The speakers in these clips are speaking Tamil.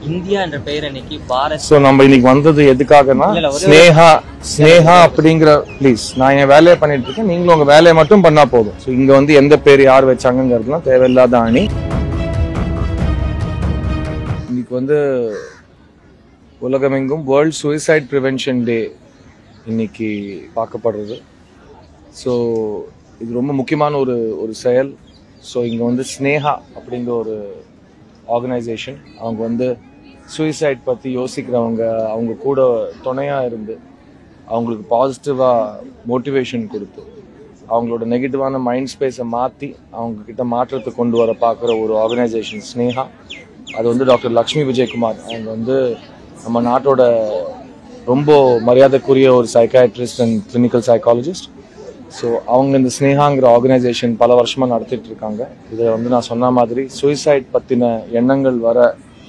இந்தியா என்ற பெயர் இன்னைக்கு பாரத் ஸோ நம்ம இன்னைக்கு வந்தது எதுக்காகனா இல்ல, ஒரே- ஸ்னேகா ஸ்னேகா அப்படிங்கிற ப்ளீஸ் நான் என் வேலையை பண்ணிட்டு இருக்கேன் நீங்களும் உங்க வேலையை மட்டும் பண்ணா போதும் ஸோ இங்க வந்து எந்த பேர் யார் வச்சாங்கங்கிறதுலாம் தேவையில்லாத அணி இன்னைக்கு வந்து உலகமெங்கும் வேர்ல்ட் சூசைட் ப்ரிவென்ஷன் டே இன்னைக்கு பார்க்கப்படுறது ஸோ இது ரொம்ப முக்கியமான ஒரு ஒரு செயல் ஸோ இங்கே வந்து ஸ்னேகா அப்படிங்கிற ஒரு ஆர்கனைசேஷன் அவங்க வந்து சூசைட் பற்றி யோசிக்கிறவங்க அவங்க கூட துணையாக இருந்து அவங்களுக்கு பாசிட்டிவாக மோட்டிவேஷன் கொடுத்து அவங்களோட நெகட்டிவான மைண்ட் ஸ்பேஸை மாற்றி அவங்க கிட்ட மாற்றத்தை கொண்டு வர பார்க்குற ஒரு ஆர்கனைசேஷன் ஸ்னேகா அது வந்து டாக்டர் லக்ஷ்மி விஜயகுமார் அவங்க வந்து நம்ம நாட்டோட ரொம்ப மரியாதைக்குரிய ஒரு psychiatrist and clinical psychologist so அவங்க இந்த ஸ்னேகாங்கிற ஆர்கனைசேஷன் பல வருஷமாக நடத்திட்டு இருக்காங்க இதை வந்து நான் சொன்ன மாதிரி சூசைட் பற்றின எண்ணங்கள் வர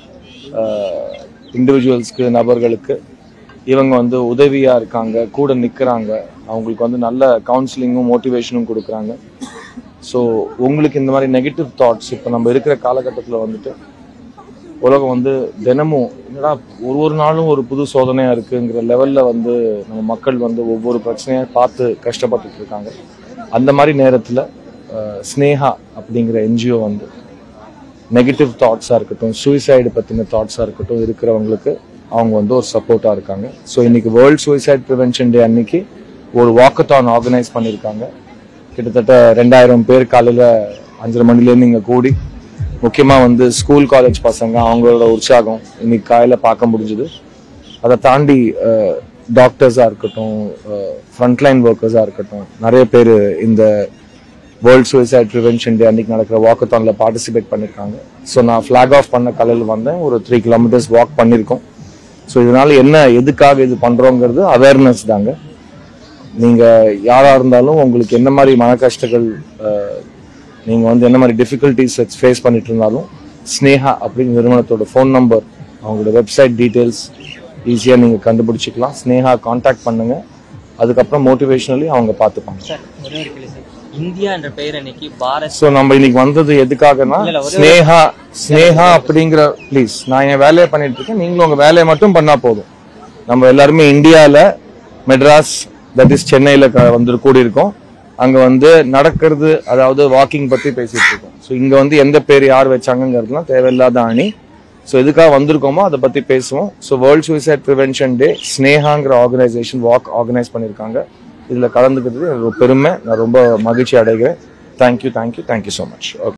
இண்டிவிஜுவல்ஸ்க்கு நபர்களுக்கு இவங்க வந்து உதவியாக இருக்காங்க கூட நிற்கிறாங்க அவங்களுக்கு வந்து நல்ல கவுன்சிலிங்கும் மோட்டிவேஷனும் கொடுக்குறாங்க ஸோ உங்களுக்கு இந்த மாதிரி நெகட்டிவ் தாட்ஸ் இப்போ நம்ம இருக்கிற காலகட்டத்தில் வந்துட்டு உலகம் வந்து தினமும் என்னடா ஒரு ஒரு நாளும் ஒரு புது சோதனையா இருக்குங்கிற லெவல்ல வந்து நம்ம மக்கள் வந்து ஒவ்வொரு பிரச்சனையா பார்த்து கஷ்டப்பட்டுட்டு இருக்காங்க அந்த மாதிரி நேரத்துல அஹ், ஸ்னேகா அப்படிங்கிற என்ஜிஓ வந்து நெகட்டிவ் தாட்ஸாக இருக்கட்டும் சூசைடு பற்றின தாட்ஸாக இருக்கட்டும் இருக்கிறவங்களுக்கு அவங்க வந்து ஒரு சப்போர்ட்டாக இருக்காங்க ஸோ இன்னைக்கு வேர்ல்ட் சூசைட் ப்ரிவென்ஷன் டே அன்னைக்கு ஒரு வாக்கத்தான் ஆர்கனைஸ் பண்ணியிருக்காங்க கிட்டத்தட்ட ரெண்டாயிரம் பேர் காலையில் அஞ்சரை மணிலேருந்து இங்கே கூடி முக்கியமாக வந்து ஸ்கூல் காலேஜ் பசங்க அவங்களோட உற்சாகம் இன்னைக்கு காலையில் பார்க்க முடிஞ்சுது அதை தாண்டி டாக்டர்ஸாக இருக்கட்டும் ஃப்ரண்ட்லைன் ஒர்க்கர்ஸாக இருக்கட்டும் நிறைய பேர் இந்த வேர்ல்ட் சூசைட் ப்ரிவென்ஷன் டே அன்னைக்கு நடக்கிற வாக்கத்தானில் பார்ட்டிசிபேட் பண்ணியிருக்காங்க ஸோ நான் ஃப்ளாக் ஆஃப் பண்ண காலையில் வந்தேன் ஒரு த்ரீ கிலோமீட்டர்ஸ் வாக் பண்ணியிருக்கோம் ஸோ இதனால என்ன எதுக்காக இது பண்ணுறோங்கிறது அவேர்னஸ் தாங்க நீங்கள் யாராக இருந்தாலும் உங்களுக்கு என்ன மாதிரி மன கஷ்டங்கள் நீங்கள் வந்து என்ன மாதிரி டிஃபிகல்ட்டிஸ் ஃபேஸ் பண்ணிட்டு இருந்தாலும் ஸ்னேகா அப்படிங்கிற நிறுவனத்தோட ஃபோன் நம்பர் அவங்களோட வெப்சைட் டீட்டெயில்ஸ் ஈஸியாக நீங்கள் கண்டுபிடிச்சிக்கலாம் ஸ்னேகா காண்டாக்ட் பண்ணுங்கள் அதுக்கப்புறம் மோட்டிவேஷனலி அவங்க பார்த்துப்பாங்க சார் ஒரே ஒரு கேள்வி சார் இந்தியா என்ற பெயர் இன்னைக்கு பாரத் ஸோ நம்ம இன்னைக்கு வந்தது எதுக்காகனா இல்ல, ஒரே- ஸ்னேகா ஸ்னேகா அப்படிங்கிற ப்ளீஸ் நான் என் வேலையை பண்ணிட்டு இருக்கேன் நீங்களும் உங்க வேலையை மட்டும் பண்ணா போதும் நம்ம எல்லாருமே இந்தியால மெட்ராஸ் தட் இஸ் சென்னையில க- வந்து கூடி இருக்கோம் அங்க வந்து நடக்கிறது அதாவது வாக்கிங் பத்தி பேசிட்டு இருக்கோம் ஸோ இங்க வந்து எந்த பேர் யார் வச்சாங்கங்கிறதுலாம் தேவையில்லாத அணி ஸோ எதுக்காக வந்திருக்கோமோ அதை பத்தி பேசுவோம் so world suicide prevention day ஸ்னேகாங்கிற ஆர்கனைசேஷன் வாக் ஆர்கனைஸ் பண்ணியிருக்காங்க இதுல கலந்துக்கிறது எனக்கு ஒரு பெருமை நான் ரொம்ப மகிழ்ச்சி அடைகிறேன் thank you thank you thank you so much okay